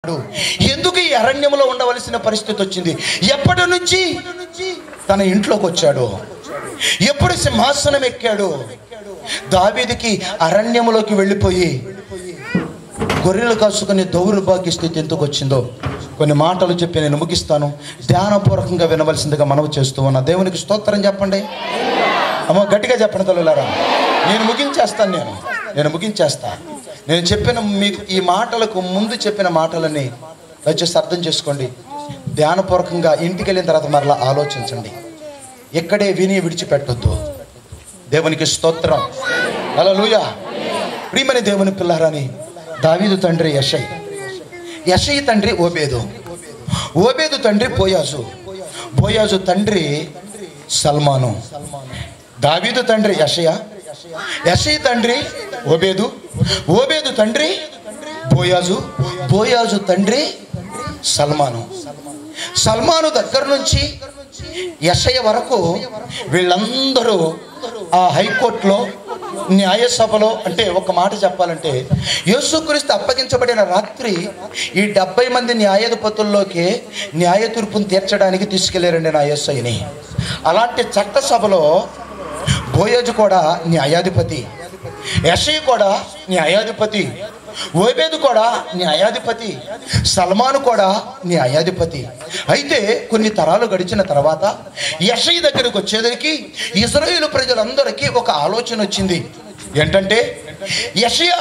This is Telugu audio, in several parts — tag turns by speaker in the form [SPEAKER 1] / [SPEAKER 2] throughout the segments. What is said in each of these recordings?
[SPEAKER 1] ఎందుకు ఈ అరణ్యంలో ఉండవలసిన పరిస్థితి వచ్చింది ఎప్పటి నుంచి తన ఇంట్లోకి వచ్చాడు ఎప్పుడు సింహాసనం ఎక్కాడు దావీదికి అరణ్యములోకి వెళ్ళిపోయి గొర్రెలు కాసుకునే దౌర్భాగ్య స్థితి ఎందుకు వచ్చిందో కొన్ని మాటలు చెప్పి నేను ముగిస్తాను ధ్యానపూర్వకంగా వినవలసిందిగా మనవి చేస్తూ ఉన్నా దేవునికి స్తోత్రం చెప్పండి అమ్మ గట్టిగా చెప్పండి తల్లులారా నేను ముగించేస్తాను నేను నేను ముగించేస్తా నేను చెప్పిన మీకు ఈ మాటలకు ముందు చెప్పిన మాటలని దయచేసి అర్థం చేసుకోండి ధ్యానపూర్వకంగా ఇంటికి వెళ్ళిన తర్వాత మరలా ఆలోచించండి ఎక్కడే విని విడిచిపెట్టొద్దు దేవునికి స్తోత్రం అలా లూయా ప్రియమని దేవుని పిల్లారని దావీదు తండ్రి యషయ్ యషయ్ తండ్రి ఓబేదు ఓబేదు తండ్రి బోయాజు బోయాజు తండ్రి సల్మాను దావీదు తండ్రి యషయ యషయ్ తండ్రి ఓబేదు ఓబేదు తండ్రి బోయాజు బోయాజు తండ్రి సల్మాను సల్మాను దగ్గర నుంచి యషయ వరకు వీళ్ళందరూ ఆ హైకోర్టులో న్యాయసభలో అంటే ఒక మాట చెప్పాలంటే యేసుక్రీస్తు అప్పగించబడిన రాత్రి ఈ డెబ్బై మంది న్యాయాధిపతుల్లోకి న్యాయ తీర్పును తీర్చడానికి తీసుకెళ్లారండి నా యేసయ్యని అలాంటి చట్టసభలో బోయోజు కూడా న్యాయాధిపతి యషయ్ కూడా న్యాయాధిపతి ఓబేదు కూడా న్యాయాధిపతి సల్మాన్ కూడా న్యాయాధిపతి అయితే కొన్ని తరాలు గడిచిన తర్వాత యషయ్ దగ్గరకు వచ్చేసరికి ఇజ్రాయేల్ ప్రజలందరికీ ఒక ఆలోచన వచ్చింది ఏంటంటే యషయ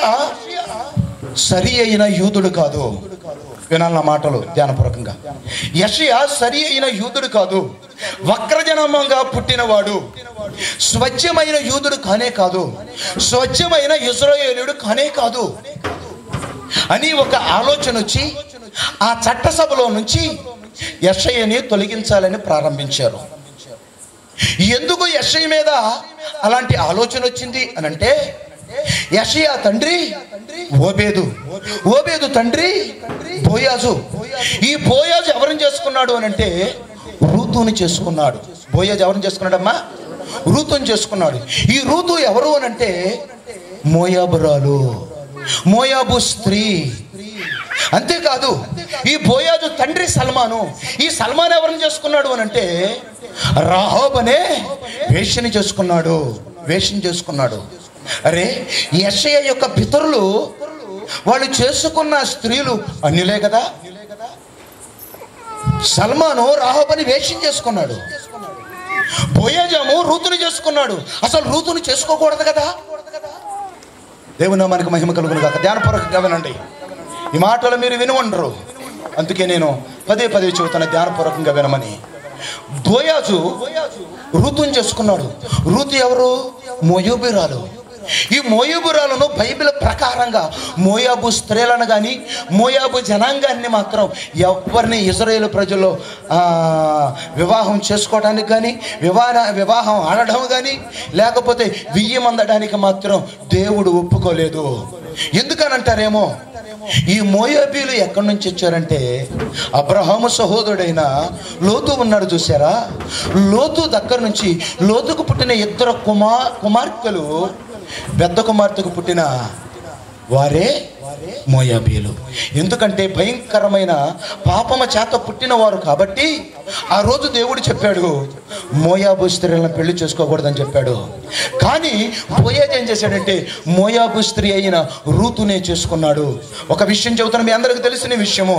[SPEAKER 1] సరి అయిన యూదుడు కాదు వినాలి నా మాటలు ధ్యానపూర్వకంగా యషయ సరి అయిన యూదుడు కాదు వక్రజనమంగా పుట్టినవాడు స్వచ్ఛమైన యూదుడు కానే కాదు స్వచ్ఛమైన ఇజ్రాయేలుడు కానే కాదు అని ఒక ఆలోచన వచ్చి ఆ చట్టసభలో నుంచి యషయ్యని తొలగించాలని ప్రారంభించారు ఎందుకు యషయ్య మీద అలాంటి ఆలోచన వచ్చింది అని అంటే యషయ తండ్రి ఓబేదు ఓబేదు తండ్రి బోయాజు ఈ బోయాజు ఎవరిని చేసుకున్నాడు అని అంటే రూతుని చేసుకున్నాడు బోయాజు ఎవరిని చేసుకున్నాడమ్మా రూతుని చేసుకున్నాడు ఈ రూతు ఎవరు అని అంటే మోయాబురాలు మోయాబు స్త్రీ అంతేకాదు ఈ బోయాజు తండ్రి సల్మాను ఈ సల్మాన్ ఎవరిని చేసుకున్నాడు అని అంటే రాహోబ్ అనే వేష్యని చేసుకున్నాడు వేష్యని చేసుకున్నాడు అరే యషయ యొక్క పితరులు వాళ్ళు చేసుకున్న స్త్రీలు అన్యులే కదా సల్మాను రాహోబని వేష్యం చేసుకున్నాడు బోయాజాము రూతుని చేసుకున్నాడు అసలు రూతుని చేసుకోకూడదు కదా దేవుని మనకు మహిమ కలుగును కాక ధ్యానపూర్వకంగా వినండి ఈ మాటలు మీరు వినవండరు అందుకే నేను పదే పదే చెబుతున్న ధ్యానపూర్వకంగా వినమని బోయాజు ఋతుని చేసుకున్నాడు ఋతు ఎవరు మోయూబిరాలు ఈ మోయాబురాలను బైబిల్ ప్రకారంగా మోయాబు స్త్రీలను కానీ మోయాబు జనాంగాన్ని మాత్రం ఎవరిని ఇజ్రాయేల్ ప్రజల్లో ఆ, వివాహం చేసుకోవడానికి కానీ వివాహ వివాహం ఆడడం కానీ లేకపోతే వియ్యం అందడానికి మాత్రం దేవుడు ఒప్పుకోలేదు ఎందుకనంటారేమో ఈ మోయాబీలు ఎక్కడి నుంచి వచ్చారంటే అబ్రహాము సహోదరుడైన లోతు ఉన్నాడు చూసారా లోతు దగ్గర నుంచి లోతుకు పుట్టిన ఇద్దరు కుమార్ కుమార్తెలు పెద్ద కుమార్తెకు పుట్టిన వారే మోయాబీలు ఎందుకంటే భయంకరమైన పాపమ చేత పుట్టినవారు కాబట్టి ఆ రోజు దేవుడు చెప్పాడు మోయాబు స్త్రీలను పెళ్లి చేసుకోకూడదని చెప్పాడు కానీ పోయేది ఏం చేశాడంటే మోయాబు స్త్రీ అయిన రూతునే చేసుకున్నాడు ఒక విషయం చెబుతాను మీ అందరికి తెలిసిన విషయము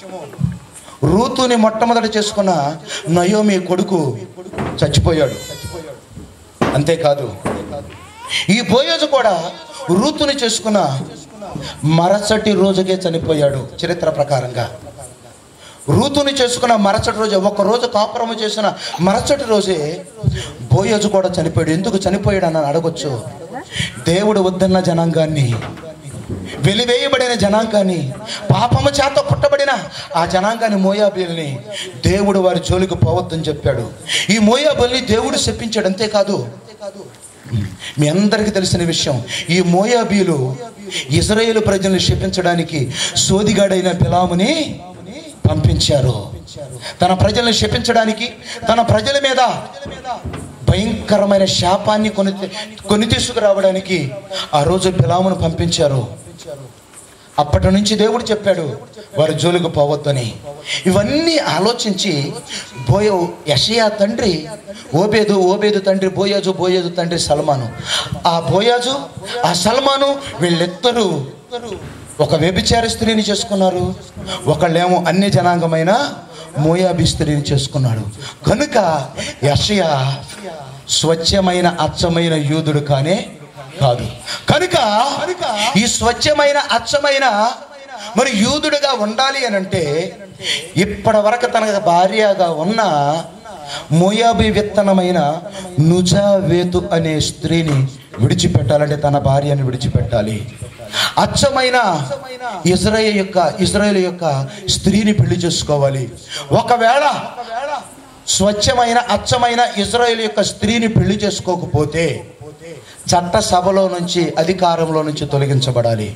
[SPEAKER 1] రూతుని మొట్టమొదట చేసుకున్న నయోమి కొడుకు చచ్చిపోయాడు అంతేకాదు ఈ బోయోజు కూడా రూతుని చేసుకున్న మరసటి రోజుకే చనిపోయాడు చరిత్ర ప్రకారంగా రూతుని చేసుకున్న మరసటి రోజు ఒక రోజు కాపురము చేసిన మరసటి రోజే బోయోజు కూడా చనిపోయాడు ఎందుకు చనిపోయాడు అని అడగొచ్చు దేవుడు వద్దన్న జనాంగాన్ని వెలివేయబడిన జనాంగాన్ని పాపము చేత పుట్టబడిన ఆ జనాంగాన్ని మోయాబీల్ని దేవుడు వారి జోలికి పోవద్దని చెప్పాడు ఈ మోయాబుల్ని దేవుడు శపించాడు అంతేకాదు మీ అందరికీ తెలిసిన విషయం ఈ మోయాబీలు ఇజ్రాయేల్ ప్రజల్ని శపించడానికి సోదిగాడైన పిలాముని పంపించారు తన ప్రజల్ని శపించడానికి తన ప్రజల మీద భయంకరమైన శాపాన్ని కొని కొని తీసుకురావడానికి ఆ రోజు పిలామును పంపించారు అప్పటి నుంచి దేవుడు చెప్పాడు వారి జోలికి పోవద్దని ఇవన్నీ ఆలోచించి బోయ యషయా తండ్రి ఓబేదు ఓబేదు తండ్రి బోయాజు బోయేదు తండ్రి సల్మాను ఆ బోయాజు ఆ సల్మాను వీళ్ళిద్దరూ ఒక వ్యభిచార స్త్రీని చేసుకున్నారు ఒకళ్ళేమో అన్య జనాంగమైన మోయాబి స్త్రీని చేసుకున్నాడు కనుక యషయా స్వచ్ఛమైన అచ్చమైన యూదుడు కానే కాదు కనుక ఈ స్వచ్ఛమైన అచ్చమైన మరి యూదుడుగా ఉండాలి అని అంటే ఇప్పటి వరకు తన భార్యగా ఉన్న మోయాబి విత్తనమైన నుజావేతు అనే స్త్రీని విడిచిపెట్టాలంటే తన భార్యని విడిచిపెట్టాలి అచ్చమైన ఇజ్రాయేల్ యొక్క ఇజ్రాయేల్ యొక్క స్త్రీని పెళ్లి చేసుకోవాలి ఒకవేళ స్వచ్ఛమైన అచ్చమైన ఇజ్రాయేల్ యొక్క స్త్రీని పెళ్లి చేసుకోకపోతే చట్ట సభలో నుంచి అధికారంలో నుంచి తొలగించబడాలి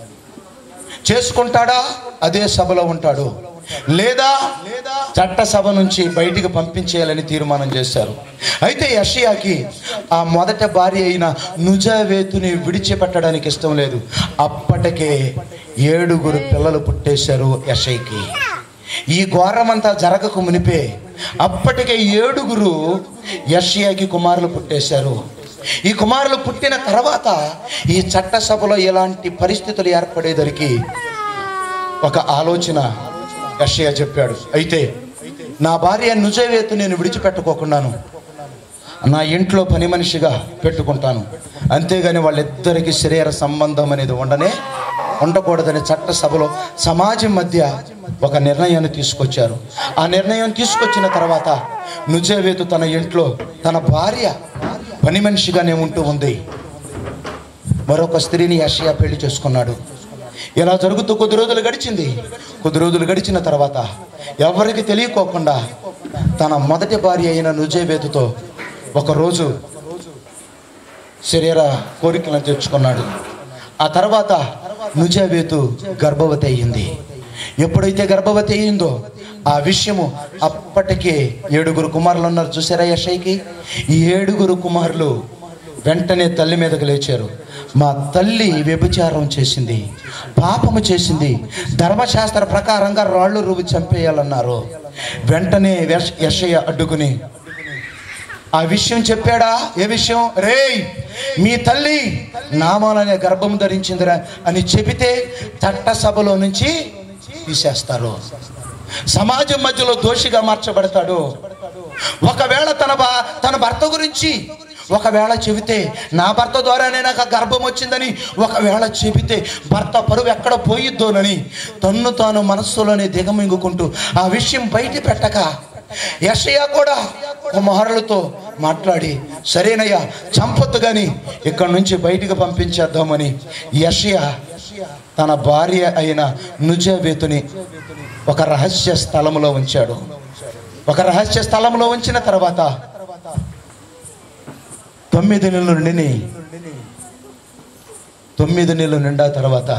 [SPEAKER 1] చేసుకుంటాడా అదే సభలో ఉంటాడు లేదా చట్ట సభ నుంచి బయటికి పంపించేయాలని తీర్మానం చేశారు అయితే యషియాకి ఆ మొదట భార్య అయిన నుజావేతుని విడిచిపెట్టడానికి ఇష్టం లేదు అప్పటికే ఏడుగురు పిల్లలు పుట్టేశారు యషయ్కి ఈ ఘోరమంతా జరగక మునిపే అప్పటికే ఏడుగురు యషియాకి కుమారులు పుట్టేశారు ఈ కుమారులు పుట్టిన తర్వాత ఈ చట్టసభలో ఎలాంటి పరిస్థితులు ఏర్పడేదరికి ఒక ఆలోచన యషయా చెప్పాడు అయితే నా భార్య నుజవేతు నేను విడిచిపెట్టుకోకున్నాను నా ఇంట్లో పని మనిషిగా పెట్టుకుంటాను అంతేగాని వాళ్ళిద్దరికి శరీర సంబంధం అనేది ఉండనే ఉండకూడదని చట్టసభలో సమాజం మధ్య ఒక నిర్ణయాన్ని తీసుకొచ్చారు ఆ నిర్ణయం తీసుకొచ్చిన తర్వాత నుజవేతు తన ఇంట్లో తన భార్య పని మనిషిగానే ఉంటూ ఉంది మరొక స్త్రీని యషయా పెళ్లి చేసుకున్నాడు ఇలా జరుగుతూ కొద్ది రోజులు గడిచింది కొద్ది రోజులు గడిచిన తర్వాత ఎవరికి తెలియకోకుండా తన మొదటి భార్య అయిన నుజేబేతుతో ఒకరోజు శరీర కోరికలను తెచ్చుకున్నాడు ఆ తర్వాత నుజాబేతు గర్భవతి అయ్యింది ఎప్పుడైతే గర్భవతి అయ్యిందో ఆ విషయము అప్పటికే ఏడుగురు కుమారులు ఉన్నారు చూసారా యశయ్కి ఈ ఏడుగురు కుమారులు వెంటనే తల్లి మీదకి లేచారు మా తల్లి వ్యభిచారం చేసింది పాపము చేసింది ధర్మశాస్త్ర ప్రకారంగా రాళ్ళు రువ్వు చంపేయాలన్నారు వెంటనే యశ- యెషయా అడ్డుకుని ఆ విషయం చెప్పాడా ఏ విషయం రేయ్ మీ తల్లి నామాలనే గర్భం ధరించిందిరా అని చెబితే చట్టసభలో నుంచి తీసేస్తారు సమాజం మధ్యలో దోషిగా మార్చబడతాడు ఒకవేళ తన బా తన భర్త గురించి ఒకవేళ చెబితే నా భర్త ద్వారానే నాకు ఆ గర్భం వచ్చిందని ఒకవేళ చెబితే భర్త పరువు ఎక్కడ పోయిద్దోనని తన్ను తాను మనస్సులోనే దిగమింగుకుంటూ ఆ విషయం బయట పెట్టక యషయా కూడా కుమారులతో మాట్లాడి సరేనయ్యా చంపొద్దు కానీ ఇక్కడి నుంచి బయటికి పంపించేద్దామని యషయా తన భార్య అయిన నుజవేతుని ఒక రహస్య స్థలంలో ఉంచాడు ఒక రహస్య స్థలంలో ఉంచిన తర్వాత తొమ్మిది నెలలు నిండి తొమ్మిది నెలలు నిండా తర్వాత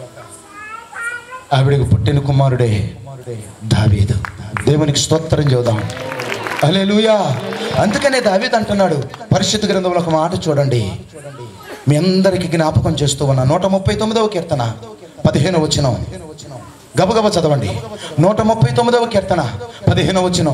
[SPEAKER 1] ఆవిడకు పుట్టిన కుమారుడే దావీదు దేవునికి స్తోత్రం చూద్దాం హల్లెలూయా అందుకనే దావీదు అంటున్నాడు పరిశుద్ధ గ్రంథంలో ఒక మాట చూడండి మీ అందరికీ జ్ఞాపకం చేస్తూ ఉన్నా నూట ముప్పై తొమ్మిదవ కీర్తన పదిహేను వచనం గబగబ చదవండి నూట ముప్పై తొమ్మిదవ కీర్తన పదిహేను వచనం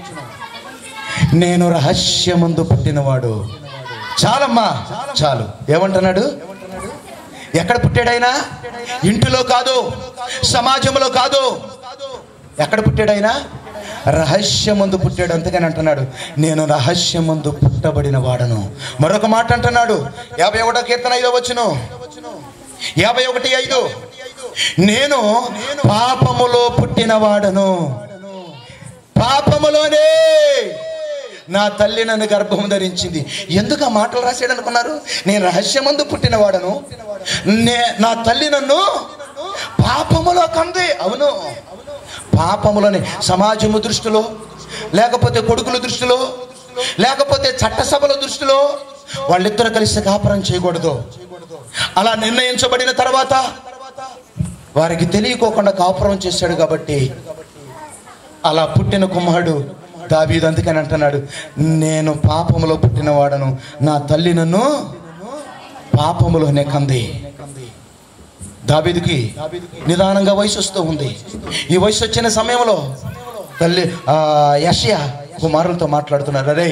[SPEAKER 1] నేను రహస్యమందు పుట్టినవాడు చాలమ్మా చాలు ఏమంటున్నాడు ఎక్కడ పుట్టాడైనా ఇంటిలో కాదు సమాజంలో కాదు ఎక్కడ పుట్టాడైనా రహస్యమందు పుట్టాడు అంతగాని అంటున్నాడు నేను రహస్యమందు పుట్టబడిన వాడను మరొక మాట అంటున్నాడు యాభై ఒకటో కీర్తన ఐదో వచ్చును యాభై ఒకటి ఐదు నేను పాపములో పుట్టిన వాడను పాపములోనే నా తల్లి నన్ను గర్భం ధరించింది ఎందుకు ఆ మాటలు రాశాడు అనుకున్నారు నేను రహస్యమందు పుట్టినవాడను నే నా తల్లి నన్ను పాపములో కంది అవును పాపములోనే సమాజము దృష్టిలో లేకపోతే కొడుకుల దృష్టిలో లేకపోతే చట్టసభల దృష్టిలో వాళ్ళిద్దరు కలిసి కాపురం చేయకూడదు అలా నిర్ణయించబడిన తర్వాత వారికి తెలియకోకుండా కాపురం చేశాడు కాబట్టి అలా పుట్టిన కుమారుడు దావీదు అందుకని అంటున్నాడు నేను పాపములో పుట్టినవాడను నా తల్లి నన్ను పాపములోనే కంది దాబీదుకి నిదానంగా వయసు వస్తూ ఉంది ఈ వయసు వచ్చిన సమయంలో తల్లి ఆ, యషయ కుమారులతో మాట్లాడుతున్నారు అరే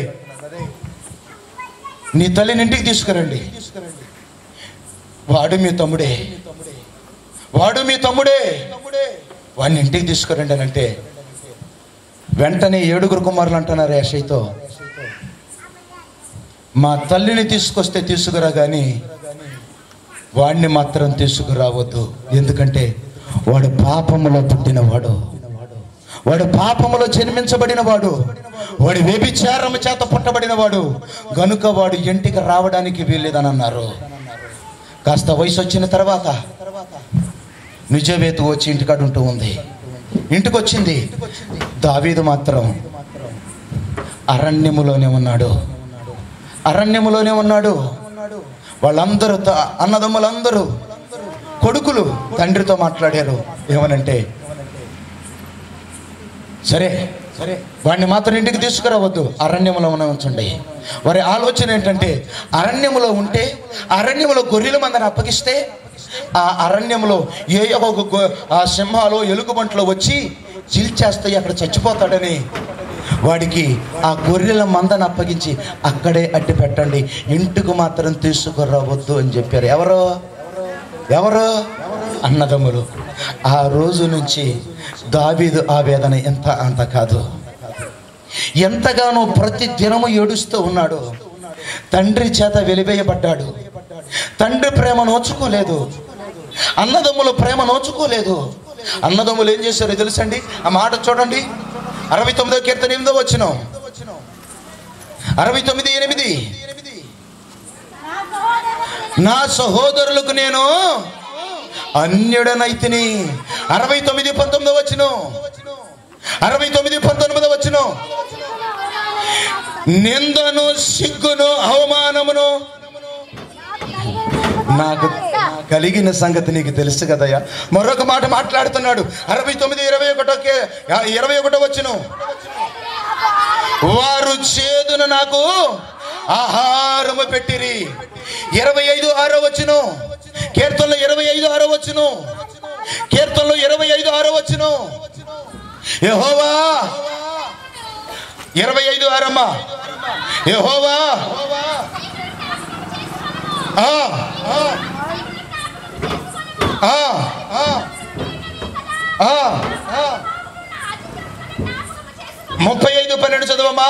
[SPEAKER 1] నీ తల్లిని ఇంటికి తీసుకురండి వాడు మీ తమ్ముడే వాడు మీ తమ్ముడే వాడిని ఇంటికి తీసుకురండి అని అంటే వెంటనే ఏడుగురు కుమారులు అంటున్నారు యషయ్యతో మా తల్లిని తీసుకొస్తే తీసుకురా కానీ వాడిని మాత్రం తీసుకురావద్దు ఎందుకంటే వాడు పాపములో పుట్టినవాడు వాడు పాపములో జన్మించబడిన వాడు వాడు వ్యభిచారము చేత పుట్టబడిన వాడు గనుక వాడు ఇంటికి రావడానికి వీల్లేదని అన్నారు కాస్త వయసు వచ్చిన తర్వాత నిజవేతు వచ్చి ఇంటికాడ ఉంటూ ఉంది ఇంటికి వచ్చింది దావీదు మాత్రం అరణ్యములోనే ఉన్నాడు అరణ్యములోనే ఉన్నాడు వాళ్ళందరూ త- అన్నదమ్ములందరూ కొడుకులు తండ్రితో మాట్లాడారు ఏమనంటే సరే సరే వాడిని మాత్రం ఇంటికి తీసుకురావద్దు అరణ్యములో ఉన్న ఉంచండి వారి ఆలోచన ఏంటంటే అరణ్యములో ఉంటే అరణ్యములో గొర్రెల మందని అప్పగిస్తే ఆ అరణ్యములో ఏ ఒక గొ- ఆ సింహాలు ఎలుగుబంట్లో వచ్చి చీల్చేస్తాయి అక్కడ చచ్చిపోతాడని వాడికి ఆ గొర్రెల మందని అప్పగించి అక్కడే అడ్డు పెట్టండి ఇంటికి మాత్రం తీసుకురావద్దు అని చెప్పారు ఎవరు ఎవరు అన్నదమ్ములు ఆ రోజు నుంచి దావీదు ఆవేదన ఎంత అంత కాదు ఎంతగానో ప్రతి దినము ఏడుస్తూ ఉన్నాడు తండ్రి చేత వెలివేయబడ్డాడు తండ్రి ప్రేమ నోచుకోలేదు అన్నదమ్ముల ప్రేమ నోచుకోలేదు అన్నదమ్ములు ఏం చేశారో తెలుసండి ఆ మాట చూడండి అరవై తొమ్మిదో కీర్తన ఎనిమిదో వచ్చిన అరవై తొమ్మిది ఎనిమిది నా సహోదరులకు నేను అన్యుడనైతిని అరవై తొమ్మిది పంతొమ్మిదో వచ్చిన అరవై తొమ్మిది పంతొమ్మిదో వచ్చిన నిందను సిగ్గును అవమానమును నాకు కలిగిన సంగతి నీకు తెలుసు కదయ్యా మరొక మాట మాట్లాడుతున్నాడు అరవై తొమ్మిది ఇరవై ఒకటో కే- ఇరవై ఒకటో వచ్చిన వారు చేదును నాకు ఆహారము పెట్టిరి ఇరవై ఐదు ఆరో వచ్చును కీర్తనలో ఇరవై ఐదు ఆరో వచ్చును కీర్తనలో ఇరవై ఐదు ఆరో వచ్చును యెహోవా ఇరవై ఐదు ఆరమ్మా యెహోవా ఆ, ఆ, ఆ, ఆ, ఆ, ఆ. ముప్పై ఐదు పన్నెండు చదవమ్మా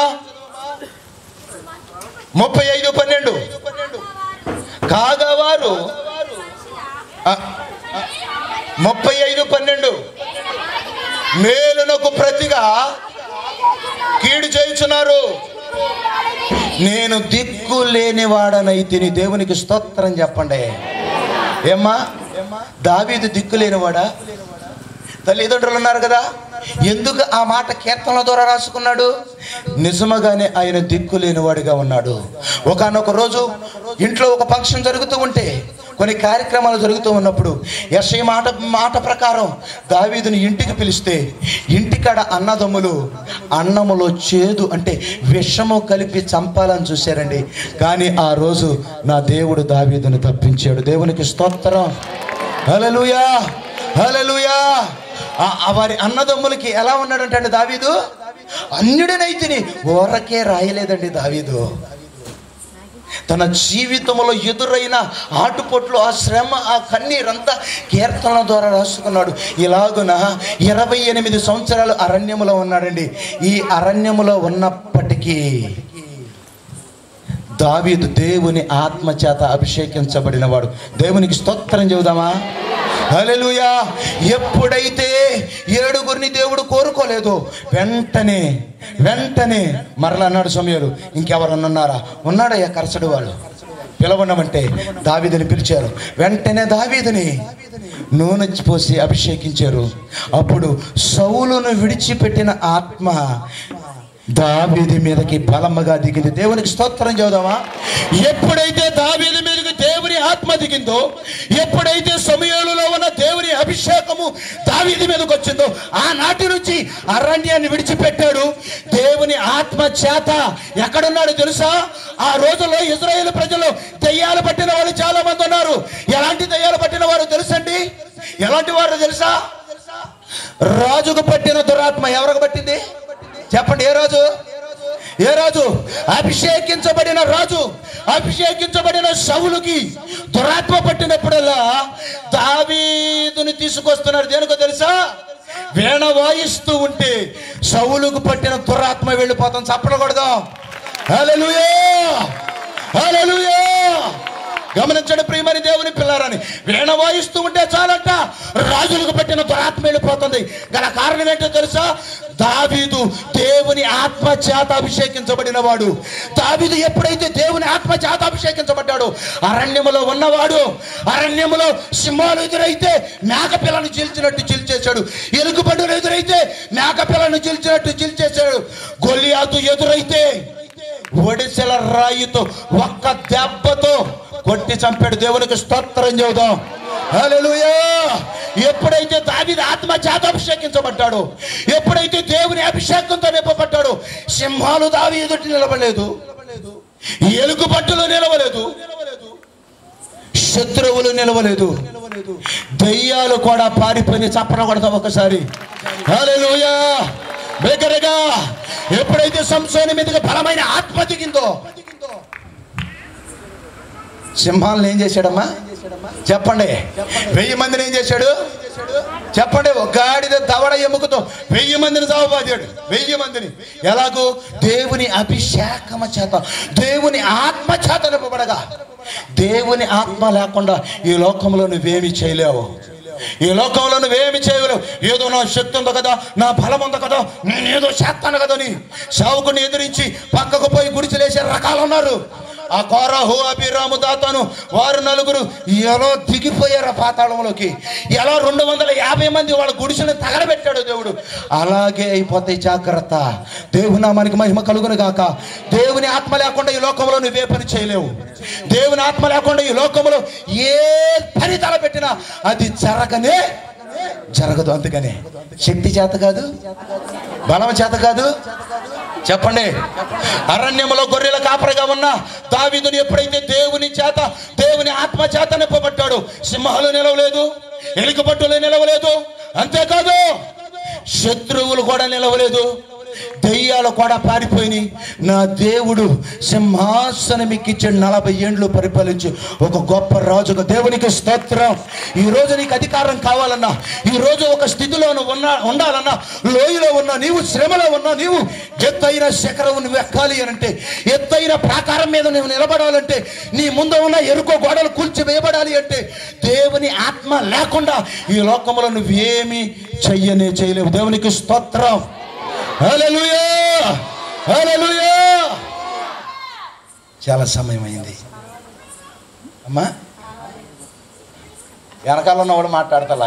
[SPEAKER 1] ముప్పై ఐదు పన్నెండు కాగా వారు ఆ, ఆ, ముప్పై ఐదు పన్నెండు మేలునకు ప్రతిగా కీడు చేయుచున్నారు నేను దిక్కు లేనివాడనైతిని దేవునికి స్తోత్రం చెప్పండి ఏమ్మా దావీదు దిక్కు లేనివాడా తల్లిదండ్రులు ఉన్నారు కదా ఎందుకు ఆ మాట కీర్తనల ద్వారా రాసుకున్నాడు నిజముగానే ఆయన దిక్కు లేనివాడిగా ఉన్నాడు ఒకనొక రోజు ఇంట్లో ఒక ఫంక్షన్ జరుగుతూ ఉంటే కొన్ని కార్యక్రమాలు జరుగుతూ ఉన్నప్పుడు యశయ మాట మాట ప్రకారం దావీదుని ఇంటికి పిలిస్తే ఇంటికాడ అన్నదమ్ములు అన్నములో చేదు అంటే విషము కలిపి చంపాలని చూశారండి కానీ ఆ రోజు నా దేవుడు దావీదుని తప్పించాడు దేవునికి స్తోత్రం హల్లెలూయా హల్లెలూయా ఆ- ఆ వారి అన్నదమ్ములకి ఎలా ఉన్నాడంటే అండి దావీదు అన్యుడినైతిని ఊరకే రాయలేదండి దావీదు తన జీవితంలో ఎదురైన ఆటుపోట్లు ఆ శ్రమ ఆ కన్నీరంతా కీర్తనల ద్వారా రాసుకున్నాడు ఇలాగున ఇరవై ఎనిమిది సంవత్సరాలు అరణ్యములో ఉన్నాడండి ఈ అరణ్యములో ఉన్నప్పటికీ దావీదు దేవుని ఆత్మ చేత అభిషేకించబడినవాడు దేవునికి స్తోత్రం చెబుదామా హల్లెలూయా ఎప్పుడైతే ఏడుగురిని దేవుడు కోరుకోలేదు వెంటనే వెంటనే మరలా అన్నాడు సమయాలు ఇంకెవరన్నా ఉన్నారా ఉన్నాడయ్యా కరసడు వాళ్ళు పిలవనమంటే దావీదుని పిలిచారు వెంటనే దావీదుని నూనె పోసి అభిషేకించారు అప్పుడు సౌలును విడిచిపెట్టిన ఆత్మ దావీది మీదకి బలముగా దిగింది దేవునికి స్తోత్రం చదుదామా ఎప్పుడైతే దావీది మీదకి దేవుని ఆత్మ దిగిందో ఎప్పుడైతే సమయంలో ఉన్న దేవుని అభిషేకము దావీది మీదకి వచ్చిందో ఆనాటి నుంచి అరణ్యాన్ని విడిచిపెట్టాడు దేవుని ఆత్మ చేత ఎక్కడున్నాడు తెలుసా ఆ రోజుల్లో ఇజ్రాయేల్ ప్రజలు దయ్యాలు పట్టిన వాళ్ళు చాలా మంది ఉన్నారు ఎలాంటి దయ్యాలు పట్టిన వారు తెలుసండి ఎలాంటి వారు తెలుసా రాజుకు పట్టిన దురాత్మ ఎవరికి పట్టింది చెప్పండి ఏ రాజు ఏ రాజు అభిషేకించబడిన రాజు అభిషేకించబడిన సౌలుకి దురాత్మ పట్టినప్పుడల్లా దావీదుని తీసుకొస్తున్నారు దేనికో తెలుసా వీణ వాయిస్తూ ఉంటే సౌలుకు పట్టిన దురాత్మ వెళ్ళిపోతాం చప్పడకూడదాం హల్లెలూయా హల్లెలూయా గమనించండి ప్రియమని దేవుని పిల్లారని వీణ వాయిస్తూ ఉంటే చాలంట రాజులకు పెట్టిన దురాత్మ వెళ్ళిపోతుంది గల కారణం ఏంటో తెలుసా దావీదు దేవుని ఆత్మ చేత అభిషేకించబడిన వాడు దావీదు ఎప్పుడైతే దేవుని ఆత్మ చేత అభిషేకించబడ్డాడు అరణ్యములో ఉన్నవాడు అరణ్యములో సింహాలు ఎదురైతే మేక పిల్లను చీల్చినట్టు చీల్చేశాడు ఎలుగుబండులు ఎదురైతే మేక పిల్లను చీల్చినట్టు చీల్చేశాడు గొల్లియాతు ఎదురైతే ఒడిసెల రాయితో ఒక్క దెబ్బతో కొట్టి చంపాడు దేవునికి స్తోత్రం చెబుదాం హల్లెలూయా ఎప్పుడైతే దావీదు ఆత్మ చేత అభిషేకించబడ్డాడు ఎప్పుడైతే దేవుని అభిషేకంతో నింపబడ్డాడు సింహాలు దావి ఎదుటి నిలబడలేదు ఎలుగు పట్టులు నిలవలేదు శత్రువులు నిలవలేదు దయ్యాలు కూడా పారిపోయి చప్పన కొడతాం ఒకసారి హల్లెలూయా బిగ్గరగా ఎప్పుడైతే సంసోని మీదకి బలమైన ఆత్మ దిగిందో సింహాలను ఏం చేశాడమ్మా చెప్పండి వెయ్యి మందిని ఏం చేశాడు చెప్పండి ఒక గాడిద దవడ ఎముకతో వెయ్యి మందిని చావబాదాడు వెయ్యి మందిని ఎలాగో దేవుని అభిషేకమ చేత దేవుని ఆత్మ చేత నింపబడగా దేవుని ఆత్మ లేకుండా ఈ లోకంలో నువ్వేమి చేయలేవు ఈ లోకంలో నువ్వేమి చేయలేవు ఏదో నా శక్తి ఉందో కదా నా బలం ఉందో కదా నేనేదో చేస్తాను కదా అని సావుకుని ఎదిరించి పక్కకు పోయి గుడిచెలేసే రకాలు ఉన్నారు ఆ కోరహు అభిరాము దాతను వారు నలుగురు ఎలా దిగిపోయారు ఆ పాతాళంలోకి ఎలా రెండు వందల యాభై మంది వాళ్ళ గుడిసెని తగలబెట్టాడు దేవుడు అలాగే అయిపోతాయి జాగ్రత్త దేవునామానికి మహిమ కలుగును గాక దేవుని ఆత్మ లేకుండా ఈ లోకంలో నువ్వే పని చేయలేవు దేవుని ఆత్మ లేకుండా ఈ లోకంలో ఏ పని తలపెట్టినా అది జరగనే జరగదు అందుకనే శక్తి చేత కాదు బలం చేత కాదు చెప్పండి అరణ్యములో గొర్రెల కాపరిగా ఉన్న దావీదుని ఎప్పుడైతే దేవుని చేత దేవుని ఆత్మ చేత నింపబడ్డాడు సింహాలు నిలవలేదు ఎలుకపట్టులు నిలవలేదు అంతేకాదు శత్రువులు కూడా నిలవలేదు దెయ్యాలు కూడా పారిపోయినాయి నా దేవుడు సింహాసనం ఎక్కించాడు నలభై ఏండ్లు పరిపాలించి ఒక గొప్ప రాజుగా దేవునికి స్తోత్రం ఈ రోజు నీకు అధికారం కావాలన్నా ఈ రోజు ఒక స్థితిలో నువ్వు ఉన్నా ఉండాలన్నా లోయలో ఉన్నా నీవు శ్రమలో ఉన్నా నీవు ఎత్తైన శిఖరం నువ్వు ఎక్కాలి అని అంటే ఎత్తైన ప్రాకారం మీద నువ్వు నిలబడాలంటే నీ ముందు ఉన్న ఎరుకో గోడలు కూల్చి వేయబడాలి అంటే దేవుని ఆత్మ లేకుండా ఈ లోకంలో నువ్వేమీ చెయ్యనే చేయలేవు దేవునికి స్తోత్రం హల్లెలూయా హల్లెలూయా చాలా సమయం అయింది అమ్మా వెనకాల ఉన్నవాడు మాట్లాడతలా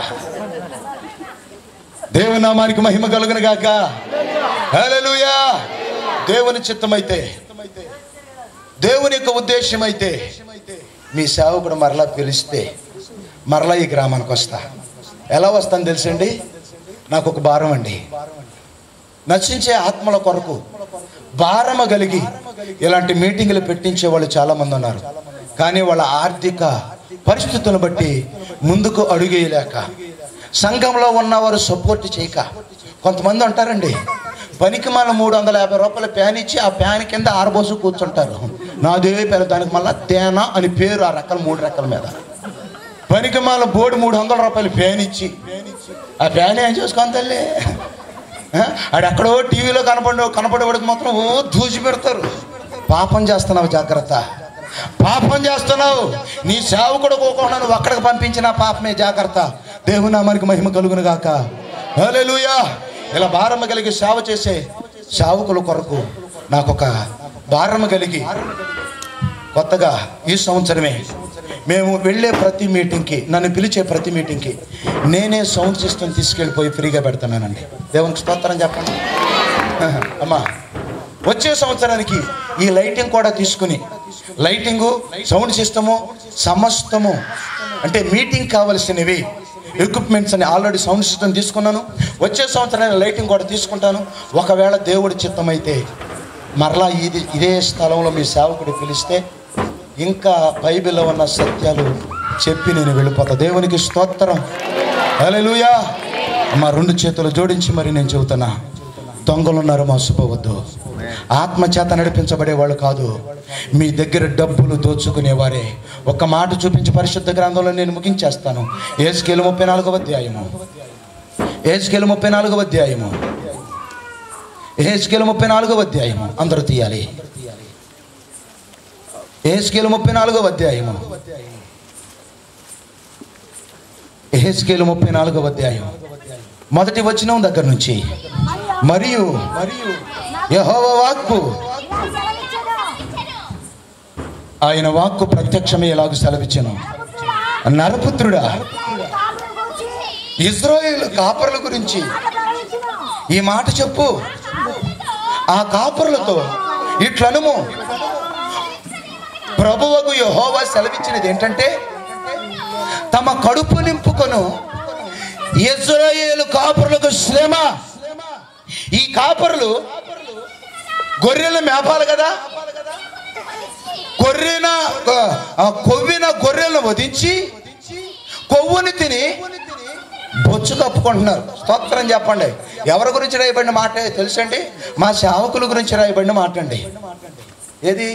[SPEAKER 1] దేవుని నామానికి మహిమ కలుగును గాక హల్లెలూయా దేవుని చిత్తమైతే దేవుని యొక్క ఉద్దేశం అయితే మీ సేవకుడు మరలా పిలిస్తే మరలా ఈ గ్రామానికి వస్తా ఎలా వస్తాను తెలుసండి నాకు ఒక భారం అండి నశించే ఆత్మల కొరకు భారమ కలిగి ఇలాంటి మీటింగులు పెట్టించే వాళ్ళు చాలా మంది ఉన్నారు కానీ వాళ్ళ ఆర్థిక పరిస్థితులను బట్టి ముందుకు అడుగేయలేక సంఘంలో ఉన్నవారు సపోర్ట్ చేయక కొంతమంది ఉంటారండి పనికి మళ్ళీ మూడు వందల యాభై రూపాయల ప్యాన్ ఇచ్చి ఆ ప్యాన్ కింద ఆరబోసు కూర్చుంటారు నాదే పేరు దానికి మళ్ళీ తేన అని పేరు ఆ రెక్కల మూడు రెక్కల మీద పనికి మాల బోర్డు మూడు వందల రూపాయలు ఫ్యాన్ ఇచ్చి ఆ ఫ్యాన్ ఏం చేసుకోని తల్లి ఆ? ఆడెక్కడో టీవీలో కనపడి కనపడేవాడికి మాత్రం ఓ దూసి పెడతారు పాపం చేస్తున్నావు జాగ్రత్త పాపం చేస్తున్నావు నీ సేవకుడు పోకుండా నువ్వు అక్కడికి పంపించిన పాపమే జాగ్రత్త దేవునామానికి మహిమ కలుగును గాక హల్లెలూయా ఇలా భారమ కలిగి సేవ చేసే సేవకుల కొరకు నాకు ఒక భారమ కలిగి కొత్తగా ఈ సంవత్సరమే మేము వెళ్ళే ప్రతి మీటింగ్కి నన్ను పిలిచే ప్రతి మీటింగ్కి నేనే సౌండ్ సిస్టమ్ తీసుకెళ్ళిపోయి ఫ్రీగా పెడుతున్నానండి దేవునికి స్తోత్రం చెప్పండి అమ్మా వచ్చే సంవత్సరానికి ఈ లైటింగ్ కూడా తీసుకుని లైటింగు సౌండ్ సిస్టము సమస్తము అంటే మీటింగ్ కావలసినవి ఎక్విప్మెంట్స్ అని ఆల్రెడీ సౌండ్ సిస్టమ్ తీసుకున్నాను వచ్చే సంవత్సరానికి లైటింగ్ కూడా తీసుకుంటాను ఒకవేళ దేవుడి చిత్తమైతే మరలా ఇది ఇదే స్థలంలో మీ సేవకుడు పిలిస్తే ఇంకా బైబిల్లో ఉన్న సత్యాలు చెప్పి నేను వెళ్ళిపోతా దేవునికి స్తోత్రం హల్లెలూయా మా రెండు చేతులు జోడించి మరి నేను చెబుతున్నా దొంగలున్నారు మోసపోవద్దు ఆత్మ చేత నడిపించబడే వాళ్ళు కాదు మీ దగ్గర డబ్బులు దోచుకునేవారే ఒక మాట చూపించి పరిశుద్ధ గ్రంథంలో నేను ముగించేస్తాను ఏసుకేలు ముప్పై నాలుగవ అధ్యాయము ఏసుకేలు ముప్పై నాలుగవ అధ్యాయము ఏసుకేలు ముప్పై నాలుగవ అధ్యాయము అందరూ తీయాలి ఏసుకేలు ముప్పై నాలుగవ అధ్యాయము ఏసుకేలు ముప్పై నాలుగవ అధ్యాయం మొదటి వచనం దగ్గర నుంచి మరియు మరియు యెహోవా వాక్కు ఆయన వాక్కు ప్రత్యక్షమే ఎలాగ సెలవిచ్చాను నరపుత్రుడా ఇజ్రాయేల్ కాపర్ల గురించి ఈ మాట చెప్పు ఆ కాపరులతో ఇట్లనుము ప్రభువకు యెహోవా సెలవిచ్చినది ఏంటంటే తమ కడుపు నింపుకొను ఇజ్రాయేలు కాపరులకు శ్రమ ఈ కాపరులు గొర్రెలు మేపాలి కదా గొర్రెన ఆ కొవ్విన గొర్రెలను వధించి కొవ్వుని తిని బొచ్చు కప్పుకుంటున్నారు స్తోత్రం చెప్పండి ఎవరి గురించి రాయబడిన మాట తెలుసండి మా సేవకుల గురించి రాయబడిన మాట అండి ఏది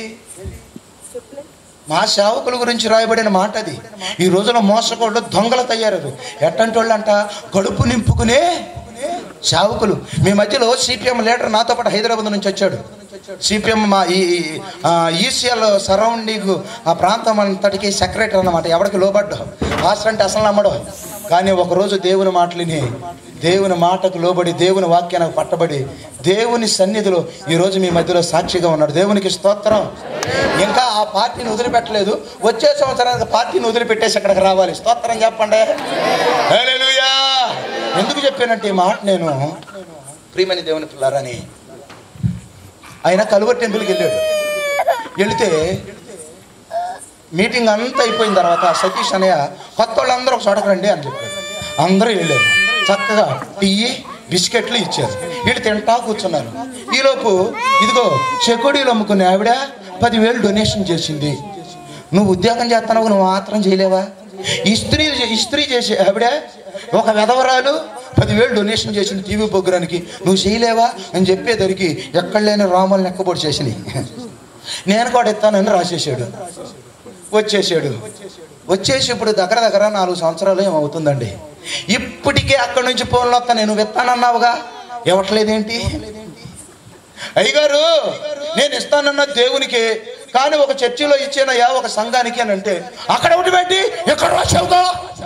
[SPEAKER 1] మా సేవకుల గురించి రాయబడిన మాట అది ఈ రోజున మోసకోళ్ళు దొంగలు తయారు ఎట్టంటి వాళ్ళు అంట కడుపు నింపుకునే సేవకులు మీ మధ్యలో సిపిఎం లీడర్ నాతో పాటు హైదరాబాద్ నుంచి వచ్చాడు సిపిఎం మా ఈ ఈసీఎల్ సరౌండింగ్ ఆ ప్రాంతం అంతటికి సెక్రటరీ అన్నమాట ఎవరికి లోబడ్డు పాస్టర్ అంటే అసలు నమ్మడు కానీ ఒకరోజు దేవుని మాటలిని దేవుని మాటకు లోబడి దేవుని వాక్యానికి పట్టబడి దేవుని సన్నిధిలో ఈరోజు మీ మధ్యలో సాక్షిగా ఉన్నాడు దేవునికి స్తోత్రం ఇంకా ఆ పార్టీని వదిలిపెట్టలేదు వచ్చే సంవత్సరానికి పార్టీని వదిలిపెట్టేసి అక్కడికి రావాలి స్తోత్రం చెప్పండి హల్లెలూయా ఎందుకు చెప్పానంటే ఈ మాట నేను ప్రియమని దేవుని పిల్లారని ఆయన కలువ టెంపుల్కి వెళ్ళాడు వెళితే మీటింగ్ అంతా అయిపోయిన తర్వాత సతీష్ అనయ్య కొత్త వాళ్ళందరూ ఒక చోటకు రండి అని చెప్పాడు అందరూ వెళ్ళారు చక్కగా టీ బిస్కెట్లు ఇచ్చారు వీళ్ళు తింటా కూర్చున్నారు ఈలోపు ఇదిగో చెకోడీలు అమ్ముకునే ఆవిడ పదివేలు డొనేషన్ చేసింది నువ్వు ఉద్యోగం చేస్తున్నావు నువ్వు మాత్రం చేయలేవా ఇస్త్రీ ఇస్త్రీ చేసే ఆవిడ ఒక వెధవరాలు పదివేలు డొనేషన్ చేసింది టీవీ ప్రోగ్రానికి నువ్వు చేయలేవా అని చెప్పేసరికి ఎక్కడ లేని రాములను ఎక్కబొడి చేసినాయి నేను కూడా ఇస్తానని రాసేసాడు వచ్చేసాడు వచ్చేసి ఇప్పుడు దగ్గర దగ్గర నాలుగు సంవత్సరాలు ఏమవుతుందండి ఇప్పటికే అక్కడి నుంచి ఫోన్లు వస్తా నేను విత్తానన్నావుగా ఇవ్వట్లేదేంటి అయ్యగారు నేను ఇస్తానన్న దేవునికి కానీ ఒక చర్చిలో ఇచ్చానయ్యా ఒక సంఘానికి అని అంటే అక్కడ ఒకటి పెట్టి ఎక్కడ రాసావుగా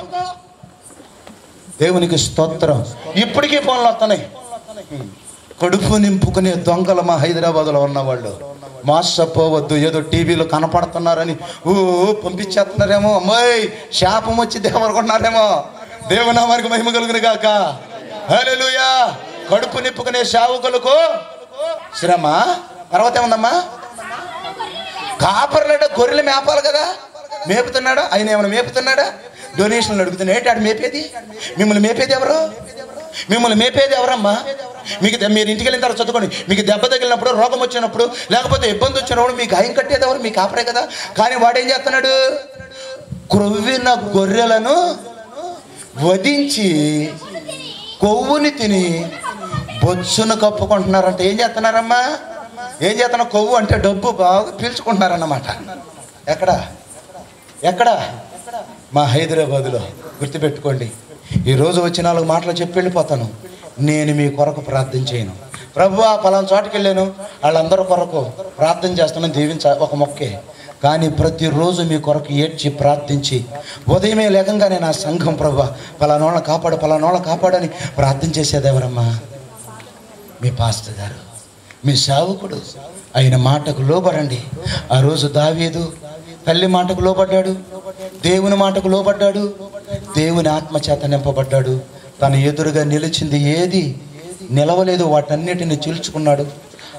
[SPEAKER 1] దేవునికి స్తోత్రం ఇప్పటికీ ఫోన్లు వస్తున్నాయి కడుపు నింపుకునే దొంగలు మా హైదరాబాద్లో ఉన్నవాళ్ళు మోసపోవద్దు ఏదో టీవీలో కనపడుతున్నారని ఊ పంపించేస్తున్నారేమో అమ్మాయి శాపం వచ్చి దేవనుకుంటున్నారేమో దేవునామానికి మహిమ కలుగును గాక హల్లెలూయా కడుపు నింపుకునే సేవకులకు శ్రమ తర్వాత ఏముందమ్మా కాపర్లేట గొర్రెలు మేపాలి కదా మేపుతున్నాడా ఆయన ఏమైనా మేపుతున్నాడా డొనేషన్లు అడుగుతున్నా ఏంటి ఆడు మేపేది మిమ్మల్ని మేపేది ఎవరు మిమ్మల్ని మేపేది ఎవరమ్మా మీకు దె- మీరు ఇంటికి వెళ్ళిన తర్వాత చదువుకోండి మీకు దెబ్బ తగిలినప్పుడు రోగం వచ్చినప్పుడు లేకపోతే ఇబ్బంది వచ్చినప్పుడు మీకు గాయం కట్టేది ఎవరు మీకు కాపరే కదా కానీ వాడు ఏం చేస్తున్నాడు క్రొవ్విన గొర్రెలను వధించి కొవ్వుని తిని బొచ్చును కప్పుకుంటున్నారంట ఏం చేస్తున్నారమ్మా ఏం చేస్తున్నా కొవ్వు అంటే డబ్బు బాగా పీల్చుకుంటున్నారన్నమాట ఎక్కడ ఎక్కడ మా హైదరాబాదులో గుర్తుపెట్టుకోండి ఈరోజు వచ్చి నాలుగు మాటలు చెప్పి వెళ్ళిపోతాను నేను మీ కొరకు ప్రార్థన చేయను ప్రభు ఆ పలానా చోటుకి వెళ్ళాను వాళ్ళందరి కొరకు ప్రార్థన చేస్తున్నాను దీవించ ఒక మొక్కే కానీ ప్రతిరోజు మీ కొరకు ఏడ్చి ప్రార్థించి ఉదయమే లేకంగానే నా సంఘం ప్రభు పలానోళ్ళ కాపాడు పలానోళ్ళ కాపాడని ప్రార్థన చేసేది ఎవరమ్మా మీ పాస్టర్ గారు మీ సేవకుడు ఆయన మాటకు లోబడండి ఆ రోజు దావీదు తల్లి మాటకు లోబడ్డాడు దేవుని మాటకు లోబడ్డాడు దేవుని ఆత్మ చేత నింపబడ్డాడు తన ఎదురుగా నిలిచింది ఏది నిలవలేదు వాటన్నిటిని చీల్చుకున్నాడు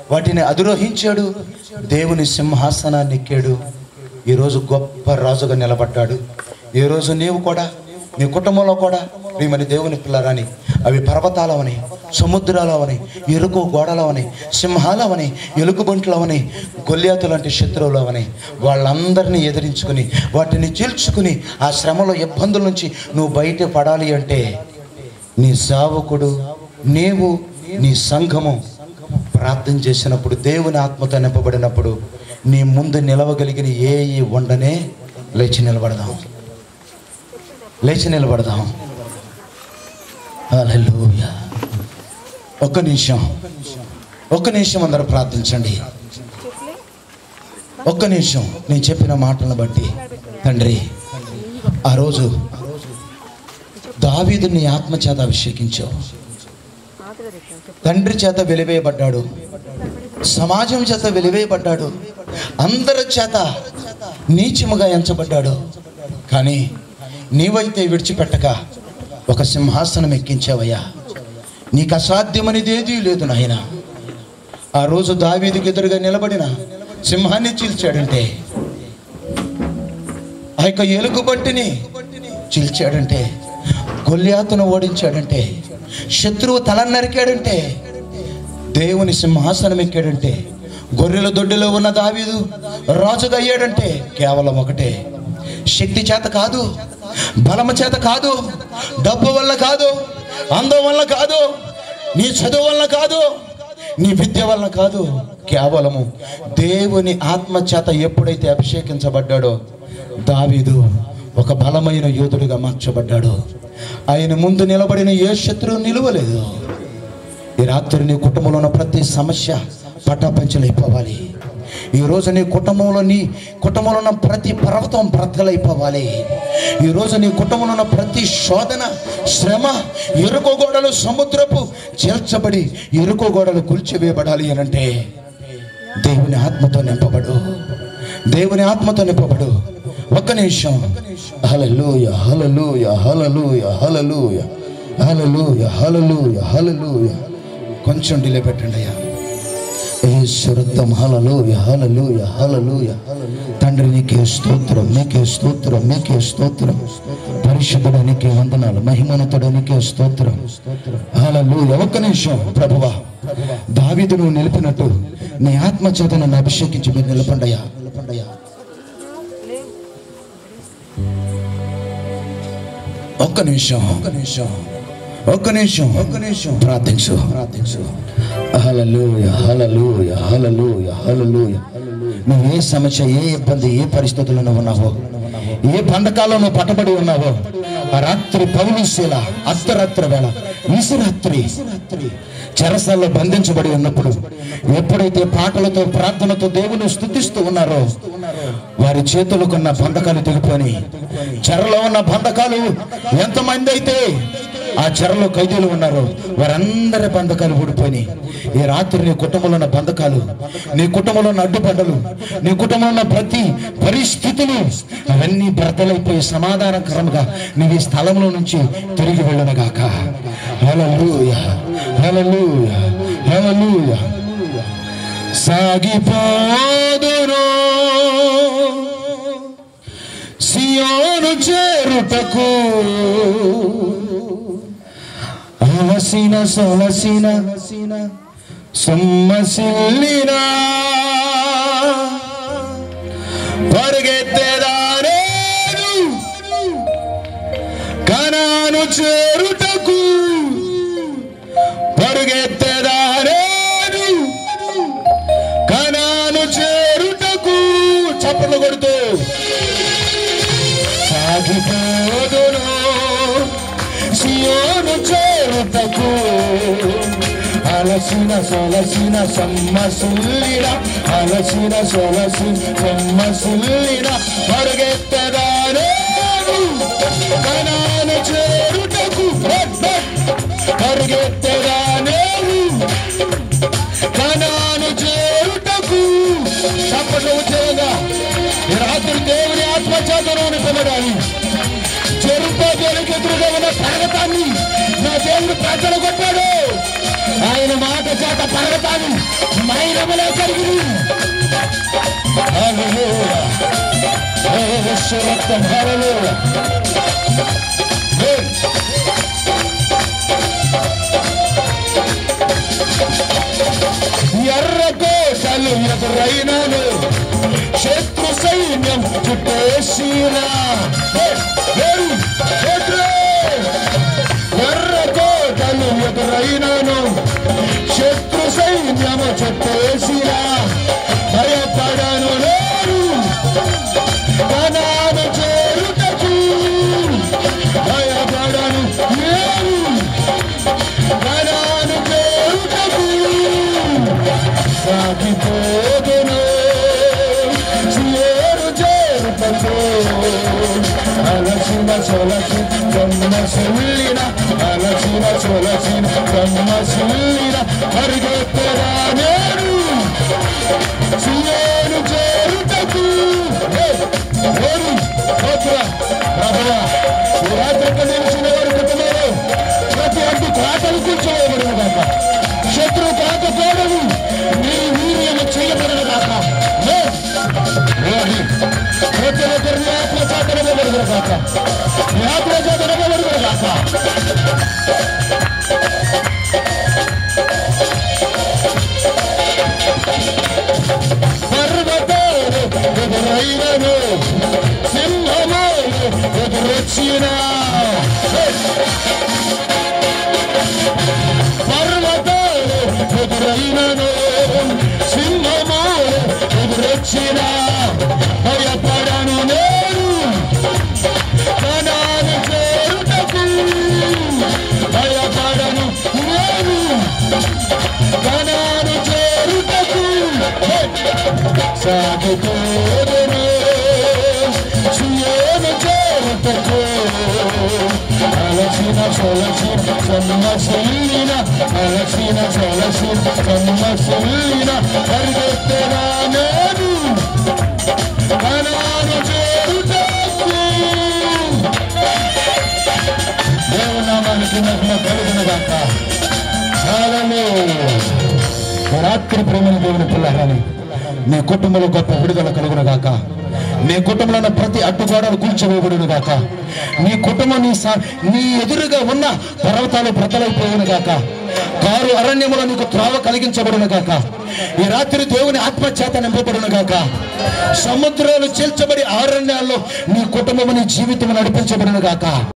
[SPEAKER 1] వాటిని అధిరోహించాడు దేవుని సింహాసనాన్ని ఎక్కాడు ఈరోజు గొప్ప రాజుగా నిలబడ్డాడు ఈరోజు నీవు కూడా నీ కుటుంబంలో కూడా ప్రియమని దేవుని పిల్లరాని అవి పర్వతాలవని సముద్రాలవని ఎరుకు గోడలవని సింహాలవని ఎలుగుబంట్లవని గొల్యాతు లాంటి శత్రువులవని వాళ్ళందరినీ ఎదిరించుకుని వాటిని చీల్చుకుని ఆ శ్రమలో ఇబ్బందుల నుంచి నువ్వు బయట పడాలి అంటే నీ సేవకుడు నీవు నీ సంఘము ప్రార్థన చేసినప్పుడు దేవుని ఆత్మతో నింపబడినప్పుడు నీ ముందు నిలవగలిగిన ఏ ఈ ఉండనే లేచి నిలబడదాం లేచి నిలబడదాం హల్లెలూయా ఒక్క నిమిషం ఒక్క నిమిషం అందరూ ప్రార్థించండి ఒక్క నిమిషం నేను చెప్పిన మాటలను బట్టి తండ్రి ఆ రోజు దావీదుని ఆత్మ చేత అభిషేకించావు తండ్రి చేత వెలివేయబడ్డాడు సమాజం చేత వెలివేయబడ్డాడు అందరి చేత నీచముగా ఎంచబడ్డాడు కానీ నీవైతే విడిచిపెట్టక ఒక సింహాసనం ఎక్కించావయ్యా నీకు అసాధ్యమనేది ఏదీ లేదు నాయన ఆ రోజు దావీదుకి ఎదురుగా నిలబడిన సింహాన్ని చీల్చాడంటే ఆ యొక్క ఎలుగుబంటిని చీల్చాడంటే గొల్యాతును ఓడించాడంటే శత్రువు తల నరికాడంటే దేవుని సింహాసనం ఎక్కాడంటే గొర్రెల దొడ్డిలో ఉన్న దావీదు రాజుగా అయ్యాడంటే కేవలం ఒకటే శక్తి చేత కాదు బలము చేత కాదు డబ్బు వల్ల కాదు అందం వల్ల కాదు నీ చదువు వల్ల కాదు నీ విద్య వల్ల కాదు కేవలము దేవుని ఆత్మ చేత ఎప్పుడైతే అభిషేకించబడ్డాడో దావీదు ఒక బలమైన యోధుడిగా మార్చబడ్డాడు ఆయన ముందు నిలబడిన ఏ శత్రువు నిలవలేదు ఈ రాత్రి నీ కుటుంబంలో ఉన్న ప్రతి సమస్య పటాపంచలైపోవాలి ఈ రోజు నీ కుటుంబంలో నీ కుటుంబంలో ఉన్న ప్రతి పర్వతం బ్రతకలైపోవాలి ఈ రోజు నీ కుటుంబంలో ఉన్న ప్రతి శోధన శ్రమ ఎరుకో గోడలు సముద్రపు చేర్చబడి ఎరుకో గోడలు కూల్చివేయబడాలి అని అంటే దేవుని ఆత్మతో నింపబడు దేవుని ఆత్మతో నింపబడు ఒక్క నిమిషం హలలుయ హలలుయ హలలుయ హలలుయ హలలుయ హలలుయ హలలుయ కొంచెం డిలే పెట్టండి అయ్యా ఈశ్వరత్వం హలలుయ హలలుయ హలలుయ తండ్రి నీకే స్తోత్రం నీకే స్తోత్రం నీకే స్తోత్రం పరిశుద్ధుడు నీకే వందనాలు మహిమనతుడు నీకే స్తోత్రం హలలుయ ఒక్క నిమిషం ప్రభువా దావీదు నువ్వు నిలిపినట్టు నీ ఆత్మ చేత నన్ను అభిషేకించి మీరు నిలపండయ్యా నిలపండయ్యా ఒక్క నిమిషం ఒక్క నిమిషం ఒక్క నిమిషం ఒక్క నిమిషం ప్రార్థించు ప్రార్థించు హలలుయ హలలుయ హలలుయ హలలుయ నువ్వు ఏ సమస్య ఏ ఇబ్బంది ఏ పరిస్థితుల్లో నువ్వు ఉన్నావో ఏ బంధకాల్లో నువ్వు పట్టబడి ఉన్నావో ఆ రాత్రి పౌలుశీల అర్ధరాత్రి వేళ విసురాత్రి చెరసాల్లో బంధించబడి ఉన్నప్పుడు ఎప్పుడైతే పాటలతో ప్రార్థనతో దేవుని స్థుతిస్తూ ఉన్నారో వారి చేతులకున్న బంధకాలు తెగిపోయి చెరలో ఉన్న బంధకాలు ఎంతమంది అయితే ఆ చెరలో ఖైదీలు ఉన్నారు వారందరి బంధకాలు ఊడిపోయినాయి ఈ రాత్రి నీ కుటుంబంలో ఉన్న బంధకాలు నీ కుటుంబంలో ఉన్న అడ్డుపడ్డలు నీ కుటుంబంలో ఉన్న ప్రతి పరిస్థితులు అవన్నీ బ్రతలైపోయి సమాధానకరంగా నీ ఈ స్థలంలో నుంచి తిరిగి వెళ్ళనగాక హల్లెలూయ హల్లెలూయ హల్లెలూయ సాగిపోదును సియోను చేరుటకు అలసిన సొలసిన సొమ్మసిల్లిన పరిగెత్తెదారేను కనాను చేరుటకు పరిగెత్తెదారేను కనాను చేరుటకు చప్పట్లు కొడుతూ సాగిపోదును సియోను చేరుటకు అలసిన సొలసిన సమ్మసుల్లిన అలసిన సొలసి సమ్మసుల్లిన పరిగెత్తదానేను కనాను చేరుటకు పరిగెత్తదానేను కనాను చేరుటకు తప్పక చేయగా ఈ రాత్రి దేవుని ఆత్మచేతను నింపబడాలి చెరుపేదలకు ఎదురుగా ఉన్న పర్వతాన్ని నా దేవుడు ప్రజలు కొట్టాడు ఆయన మాట
[SPEAKER 2] చేత పర్వతాలు మైరములో కలిగి హల్లెలూయా ఓ యేసు రక్తం హల్లెలూయా Hey! ఎర్ర కోటలు ఎదురైనను శత్రు సైన్యం చుట్టేసినా ఎర్ర కోటలు ఎదురైనను శత్రు సైన్యము చుట్టేసినా భయపడను లేరు కనాను చేరుటకు భయపడను లేరు కనాను చేరుటకు సాగిపోదును చేరు చేరుటకు అలసిన సొలసి కమ్మ సుల్లిన అలసిన సొలసిన కమ్మ సుల్లిన పరిగెత్తరా నేను చేరు చేరుటకు ఓరు ఓతురా ప్రభువా ఈ రాత్రి నిలిచిన వారి కుటుంబంలో ప్రతి అడ్డు కాటలు కూర్చోబడిన కాక శత్రువు కాకపోవడము నీ వీర్యము చేయబడిన కాక ప్రతి ఒక్కరిని ఆత్మ చేతనబడిన కాక నీ ఆత్మ చేతనబడిన కాక పర్వతాలు ఎదురైనను సింహమాలు ఎదురొచ్చిన పర్వతాలు ఎదురైనను సింహమాలు ఎదురొచ్చిన భయపడను నేను కణాలు చేరుటకు భయపడను నేను కణాలు చేరుటకు సాగుకోదును సుయోను చేరుటకు అలసిన సొలసి సమ్మసిల్లిన అలసిన సొలసి సమ్మసిల్లిన పరిగెత్తనా నేను కణాలు చేరుటకు దేవునామానికి మహిమ కలుగును గాక హల్లెలూయా రాత్రి ప్రేమను దేవుని పిల్లలని నీ కుటుంబంలో గొప్ప విడుదల కలుగును గాక నీ కుటుంబంలో ఉన్న ప్రతి అడ్డుగోడలు కూల్చివేయబడును గాక నీ కుటుంబం నీ సా- నీ ఎదురుగా ఉన్న పర్వతాలు ప్రతలైపోవును గాక కారు అరణ్యములో నీకు త్రావ కలిగించబడును గాక ఈ రాత్రి దేవుని ఆత్మ చేత నింపబడును గాక సముద్రాలు చీల్చబడి అరణ్యాల్లో నీ కుటుంబం నీ జీవితం నడిపించబడును గాక